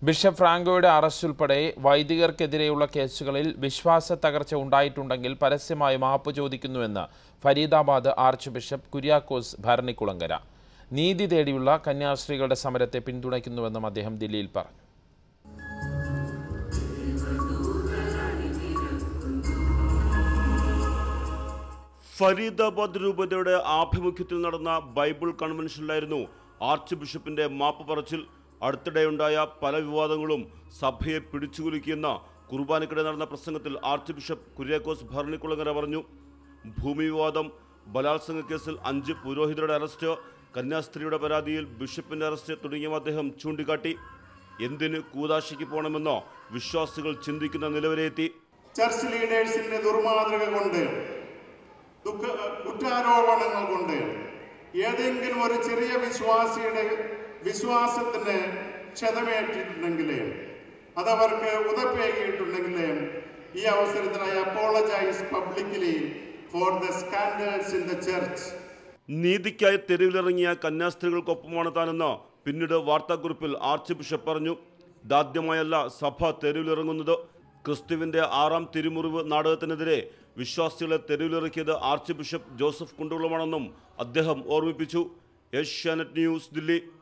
bishop ഫ്രാങ്കോയുടെ arrest ഉൾപ്പെടെ വൈദികർക്കെതിരെയുള്ള കേസുകളിൽ വിശ്വാസ തകർച്ച ഉണ്ടായിട്ടുണ്ടെങ്കിൽ പരസ്യമായി മാപ്പ് ചോദിക്കുന്നുവെന്ന് ഫരീദാബാദ് ആർച്ച് ബിഷപ്പ് കുര്യാക്കോസ് ഭരണിക്കുളങ്കര നീതി തേടിയുള്ള കന്യാസ്ത്രീകളുടെ സമരത്തെ പിന്തുണയ്ക്കുന്നുവെന്നും അദ്ദേഹം ദില്ലിയിൽ പറഞ്ഞു ഫരീദാബാദ് രൂപതയുടെ ആഭിമുഖ്യത്തിൽ നടന്ന ബൈബിൾ കൺവെൻഷനിലായിരുന്നു ആർച്ച് ബിഷപ്പിന്റെ മാപ്പ് പറച്ചിൽ അടുത്തിടെയുണ്ടായ പല വിവാദങ്ങളും സഭയെ പിടിച്ചുകുലുക്കിയെന്ന കുർബാനയ്ക്കിടെ നടന്ന പ്രസംഗത്തിൽ ആർച്ച് ബിഷപ്പ് കുര്യാക്കോസ് ഭരണിക്കുളങ്ങര പറഞ്ഞു ഭൂമി വിവാദം ബലാത്സംഗ കേസിൽ അഞ്ച് പുരോഹിതരുടെ അറസ്റ്റ് കന്യാസ്ത്രീയുടെ പരാതിയിൽ ബിഷപ്പിന്റെ അറസ്റ്റ് തുടങ്ങിയവ അദ്ദേഹം ചൂണ്ടിക്കാട്ടി എന്തിന് കൂതാശിക്ക് പോകണമെന്നോ വിശ്വാസികൾ ചിന്തിക്കുന്ന നിലവരെയെത്തി ചർച്ച് ലീഡേഴ്സിന്റെ ദുർമാതൃക കൊണ്ട് ദുഃഖ കുറ്റാരോപണങ്ങൾ കൊണ്ട് ഏതെങ്കിലും ഒരു ചെറിയ വിശ്വാസിയുടെ വിശ്വാസത്തിന് ക്ഷതമേറ്റിട്ടുണ്ടെങ്കിൽ അതവർക്ക് ഉതപ്പേകിയിട്ടുണ്ടെങ്കിൽ ഈ അവസരത്തിൽ I apologise publicly for the scandals in the church നീതിക്കായി തെരുവിലിറങ്ങിയ കന്യാസ്ത്രീകൾക്കൊപ്പമാണ് താനെന്ന് പിന്നീട് വാർത്താക്കുറിപ്പിൽ ആർച്ച് ബിഷപ്പ് പറഞ്ഞു ഇതാദ്യമായല്ല സഭ തെരുവിലിറങ്ങുന്നത് ക്രിസ്തുവിന്റെ ആറാം തിരുമുറിവ് നാടകത്തിനെതിരെ വിശ്വാസികളെ തെരുവിലിറക്കിയത് ആർച്ച് ബിഷപ്പ് ജോസഫ് കുണ്ടുകുളമാണെന്നും അദ്ദേഹം ഓർമ്മിപ്പിച്ചു ഏഷ്യാനെറ്റ് ന്യൂസ് ദില്ലി